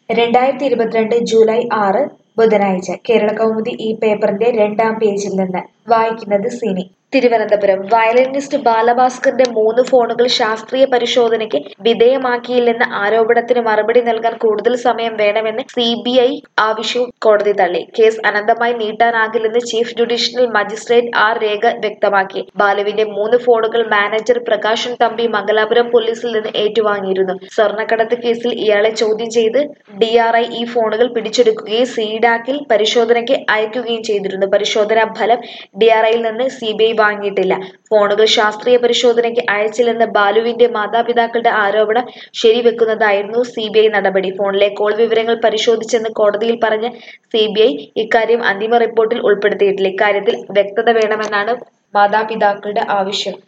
രണ്ടായിരത്തി ഇരുപത്തിരണ്ട് ജൂലൈ ആറ് ബുധനാഴ്ച കേരളകൗമുദി ഈ പേപ്പറിന്റെ രണ്ടാം പേജിൽ നിന്ന് വായിക്കുന്നത് സിനി തിരുവനന്തപുരം വയലിനിസ്റ്റ് ബാലഭാസ്കറിന്റെ മൂന്ന് ഫോണുകൾ ശാസ്ത്രീയ പരിശോധനയ്ക്ക് വിധേയമാക്കിയില്ലെന്ന ആരോപണത്തിന് മറുപടി നൽകാൻ കൂടുതൽ സമയം വേണമെന്ന് സി ബി ഐ ആവശ്യവും കോടതി തള്ളി കേസ് അനന്തമായി നീട്ടാനാകില്ലെന്ന് chief judicial magistrate R Rekha വ്യക്തമാക്കി ബാലുവിന്റെ മൂന്ന് ഫോണുകൾ മാനേജർ പ്രകാശൻ തമ്പി മംഗലാപുരം പോലീസിൽ നിന്ന് ഏറ്റുവാങ്ങിയിരുന്നു സ്വർണ്ണക്കടത്ത് കേസിൽ ഇയാളെ ചോദ്യം ചെയ്ത് ഡിആർഐ ഈ ഫോണുകൾ പിടിച്ചെടുക്കുകയും സീഡാക്കിൽ പരിശോധനയ്ക്ക് അയക്കുകയും ചെയ്തിരുന്നു പരിശോധനാ ഫലം ഡിആർഐയിൽ നിന്ന് സി ബി ഐ വാങ്ങിയിട്ടില്ല ഫോണുകൾ ശാസ്ത്രീയ പരിശോധനയ്ക്ക് അയച്ചില്ലെന്ന ബാലുവിന്റെ മാതാപിതാക്കളുടെ ആരോപണം ശരിവെക്കുന്നതായിരുന്നു സി ബി ഐ നടപടി ഫോണിലെ കോൾ വിവരങ്ങൾ പരിശോധിച്ചെന്ന് കോടതിയിൽ പറഞ്ഞ സി ബി ഐ ഇക്കാര്യം അന്തിമ റിപ്പോർട്ടിൽ ഉൾപ്പെടുത്തിയിട്ടില്ല ഇക്കാര്യത്തിൽ വ്യക്തത വേണമെന്നാണ് മാതാപിതാക്കളുടെ ആവശ്യം